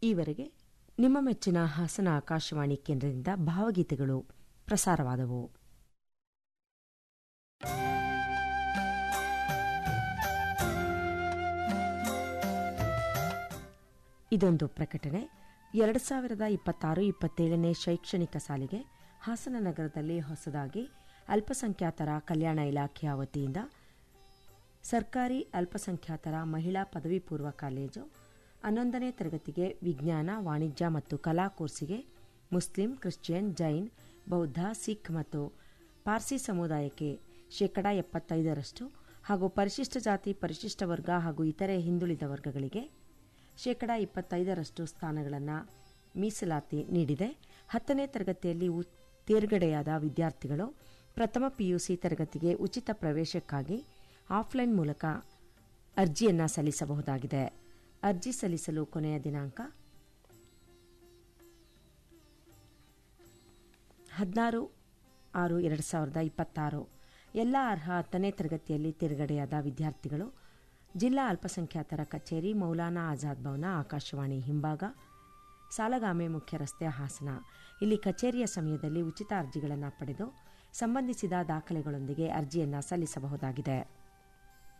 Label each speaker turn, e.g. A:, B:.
A: ಈವರೆಗೆ ನಿಮ್ಮ ಮೆಚ್ಚಿನ ಹಾಸನ ಆಕಾಶವಾಣಿ ಕೇಂದ್ರದಿಂದ ಭಾವಗೀತೆಗಳು ಪ್ರಸಾರವಾದವು ಇದೊಂದು ಪ್ರಕಟಣೆ ಎರಡು ಸಾವಿರದ ಇಪ್ಪತ್ತಾರು ಇಪ್ಪತ್ತೇಳನೇ ಶೈಕ್ಷಣಿಕ ಸಾಲಿಗೆ ಹಾಸನ ನಗರದಲ್ಲಿ ಹೊಸದಾಗಿ ಅಲ್ಪಸಂಖ್ಯಾತರ ಕಲ್ಯಾಣ ಇಲಾಖೆಯ ವತಿಯಿಂದ ಸರ್ಕಾರಿ ಅಲ್ಪಸಂಖ್ಯಾತರ ಮಹಿಳಾ ಪದವಿ ಪೂರ್ವ ಕಾಲೇಜು ಹನ್ನೊಂದನೇ ತರಗತಿಗೆ ವಿಜ್ಞಾನ ವಾಣಿಜ್ಯ ಮತ್ತು ಕಲಾ ಕೋರ್ಸಿಗೆ ಮುಸ್ಲಿಂ ಕ್ರಿಶ್ಚಿಯನ್ ಜೈನ್ ಬೌದ್ಧ ಸಿಖ್ ಮತ್ತು ಪಾರ್ಸಿ ಸಮುದಾಯಕ್ಕೆ ಶೇಕಡಾ ಎಪ್ಪತ್ತೈದರಷ್ಟು ಹಾಗೂ ಪರಿಶಿಷ್ಟ ಜಾತಿ ಪರಿಶಿಷ್ಟ ವರ್ಗ ಹಾಗೂ ಇತರೆ ಹಿಂದುಳಿದ ವರ್ಗಗಳಿಗೆ ಶೇಕಡಾ ಇಪ್ಪತ್ತೈದರಷ್ಟು ಸ್ಥಾನಗಳನ್ನು ಮೀಸಲಾತಿ ನೀಡಿದೆ ಹತ್ತನೇ ತರಗತಿಯಲ್ಲಿ ಉ- ತೇರ್ಗಡೆಯಾದ ವಿದ್ಯಾರ್ಥಿಗಳು ಪ್ರಥಮ ಪಿಯುಸಿ ತರಗತಿಗೆ ಉಚಿತ ಪ್ರವೇಶಕ್ಕಾಗಿ ಆಫ್ಲೈನ್ ಮೂಲಕ ಅರ್ಜಿಯನ್ನು ಸಲ್ಲಿಸಬಹುದಾಗಿದೆ ಅರ್ಜಿ ಸಲ್ಲಿಸಲು ಕೊನೆಯ ದಿನಾಂಕ ಹದಿನಾರು ಆರು ಎರಡು ಸಾವಿರದ ಇಪ್ಪತ್ತಾರು ಎಲ್ಲ ಅರ್ಹ ಹತ್ತನೇ ತರಗತಿಯಲ್ಲಿ ತೇರ್ಗಡೆಯಾದ ವಿದ್ಯಾರ್ಥಿಗಳು ಜಿಲ್ಲಾ ಅಲ್ಪಸಂಖ್ಯಾತರ ಕಚೇರಿ ಮೌಲಾನಾ ಆಜಾದ್ ಭವನ ಆಕಾಶವಾಣಿ ಹಿಂಭಾಗ ಸಾಲಗಾಮೆ ಮುಖ್ಯ ರಸ್ತೆ ಹಾಸನ ಇಲ್ಲಿ ಕಚೇರಿಯ ಸಮಯದಲ್ಲಿ ಉಚಿತ ಅರ್ಜಿಗಳನ್ನು ಪಡೆದು ಸಂಬಂಧಿಸಿದ ದಾಖಲೆಗಳೊಂದಿಗೆ ಅರ್ಜಿಯನ್ನು ಸಲ್ಲಿಸಬಹುದಾಗಿದೆ